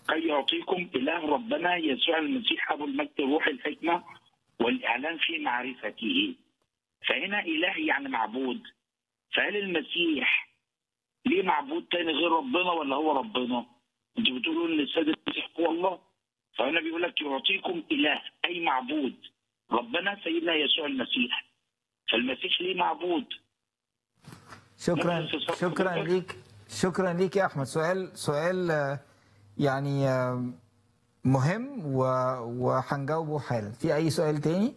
كي يعطيكم إله ربنا يسوع المسيح أبو المجد روح الحكمة والإعلان في معرفته فهنا إله يعني معبود فهل المسيح ليه معبود تاني غير ربنا ولا هو ربنا؟ انتوا بتقولوا ان السيد المسيح هو الله فهنا بيقول لك يعطيكم اله اي معبود ربنا سيدنا يسوع المسيح فالمسيح ليه معبود شكرا ممكن تصفق شكرا بك؟ ليك شكرا ليك يا احمد سؤال سؤال آه، يعني آه، مهم و- وهنجاوبه حالا في اي سؤال تاني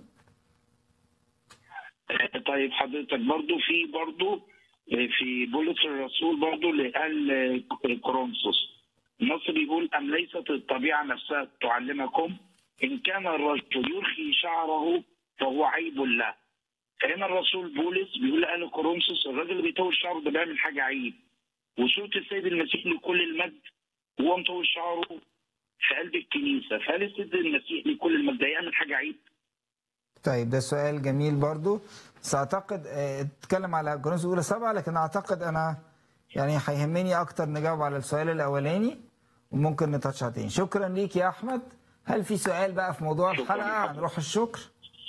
آه، طيب حضرتك برضو في برضو آه، في بولس الرسول برضو اللي قال آه، كورنثوس النص بيقول أم ليست الطبيعة نفسها تعلمكم إن كان الرجل يرخي شعره فهو عيب له فهنا الرسول بولس بيقول لأهل كورنثوس الراجل اللي بيطول شعره ده بيعمل حاجة عيب وصورة السيد المسيح لكل المجد وهو مطول شعره في قلب الكنيسة فهل السيد المسيح لكل المجد ده يعمل حاجة عيب؟ طيب ده سؤال جميل برضو بس اعتقد آه، اتكلم على كورنثوس الاولى سبعه لكن اعتقد انا يعني هيهمني اكتر نجاوب على السؤال الاولاني وممكن نتاتش على تاني شكرا ليك يا احمد هل في سؤال بقى في موضوع شكراً الحلقه لحضرتك. عن روح الشكر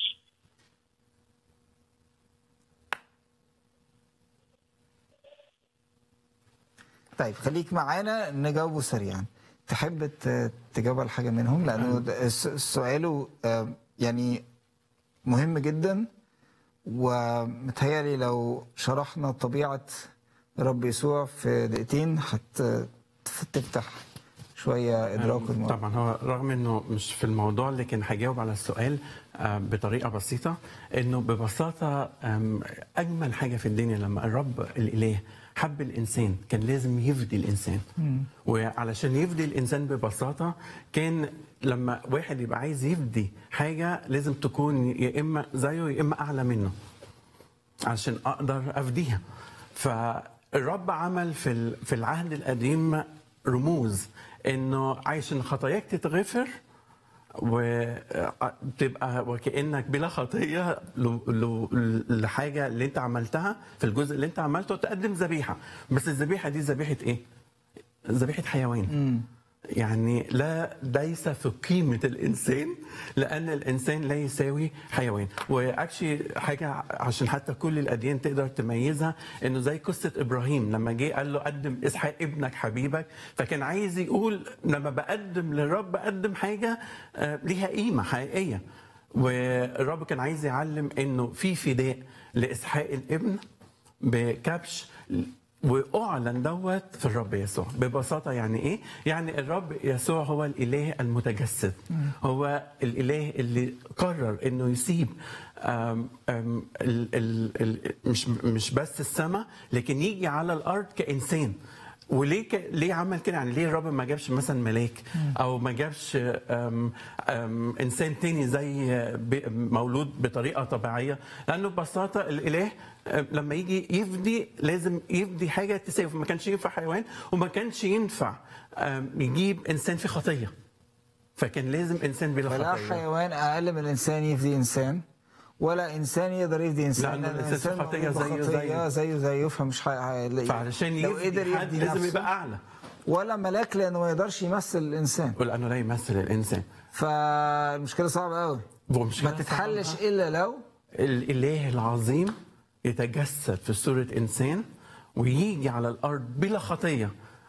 طيب خليك معانا نجاوبه سريعا تحب ت- تجاوب على حاجه منهم لانه ده الس- سؤاله آه، يعني مهم جدا ومتهيألي لو شرحنا طبيعة رب يسوع في دقيقتين هتفتح شوية إدراك الموضوع طبعا هو رغم انه مش في الموضوع لكن هجاوب على السؤال آه، بطريقه بسيطه انه ببساطه آم، اجمل حاجه في الدنيا لما الرب الاله حب الانسان كان لازم يفدي الانسان وعلشان يفدي الانسان ببساطه كان لما واحد يبقى عايز يفدي حاجه لازم تكون يا اما زيه يا اما اعلى منه عشان اقدر افديها فالرب عمل في ال- في العهد القديم رموز انه عشان خطاياك تتغفر وتبقى وكانك بلا خطيه ل- ل- لحاجه اللي انت عملتها في الجزء اللي انت عملته تقدم ذبيحه بس الذبيحه دي ذبيحه ايه؟ ذبيحه حيوان يعني لا ليس في قيمة الإنسان لأن الإنسان لا يساوي حيوان وأكشي حاجة عشان حتى كل الأديان تقدر تميزها إنه زي قصة إبراهيم لما جه قال له قدم إسحاق ابنك حبيبك فكان عايز يقول لما بقدم للرب بقدم حاجة آه، ليها قيمة حقيقية والرب كان عايز يعلم إنه في فداء لإسحاق الابن بكبش واعلن دوت في الرب يسوع ببساطه يعني ايه يعني الرب يسوع هو الاله المتجسد هو الاله اللي قرر انه يسيب أم أم ال ال ال مش مش بس السماء لكن يجي على الارض كانسان وليه ك... ليه عمل كده يعني ليه الرب ما جابش مثلا ملاك او ما جابش أم... أم... انسان تاني زي ب... مولود بطريقه طبيعيه لانه ببساطه الاله أم، لما يجي يفدي لازم يفدي حاجه تساوي ما كانش ينفع حيوان وما كانش ينفع أم، يجيب انسان في خطيه فكان لازم انسان بلا فلا خطيه حيوان أقل من الإنسان يفدي إنسان ولا إنسان يقدر يفدي إنسان لأنه الإنسان في خطية موجود زيه بخطية زيه زيه فمش حي... حي... فعلشان لو قدر يفدي حد يفدي لازم نفسه يبقى اعلى ولا ملاك لأنه ما يقدرش يمثل الإنسان ولانه لا يمثل الانسان فالمشكلة صعبة قوي ومشكلة ما تتحلش صعبة. إلا لو الاله العظيم يتجسد في صوره انسان ويجي على الارض بلا خطيه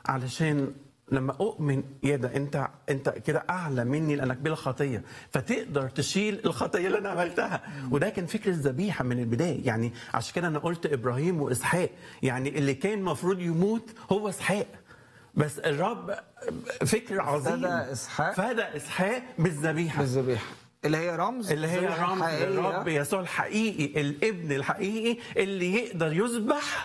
علشان لما اؤمن يا ده انت انت كده اعلى مني لانك بلا خطيه فتقدر تشيل الخطيه اللي انا عملتها وده كان فكر الذبيحه من البدايه يعني عشان كده انا قلت ابراهيم واسحاق يعني اللي كان المفروض يموت هو اسحاق بس الرب فكر عظيم فدى إسحاق. فدى اسحاق بالذبيحه بالذبيحة اللي هي رمز اللي هي الذبيحة رمز الحقيقية. الرب يسوع الحقيقي الابن الحقيقي اللي يقدر يذبح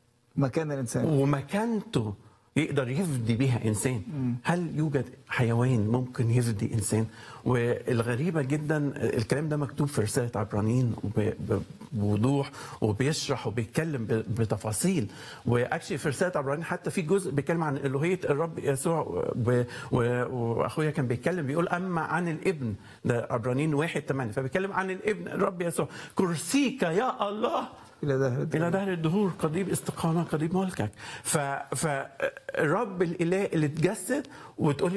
مكان الإنسان ومكانته يقدر يفدي بها انسان هل يوجد حيوان ممكن يفدي انسان والغريبه جدا الكلام ده مكتوب في رساله عبرانيين وب- ب- بوضوح وبيشرح وبيتكلم ب- بتفاصيل واكشلي في رساله عبرانيين حتى في جزء بيتكلم عن الوهيه الرب يسوع و- و- واخويا كان بيتكلم بيقول اما عن الابن ده عبرانيين واحد 8 فبيتكلم عن الابن الرب يسوع كرسيك يا الله إلى دهر الى دهر الدهور قضيب استقامه قضيب ملكك ف... فالرب الاله اللي اتجسد وتقول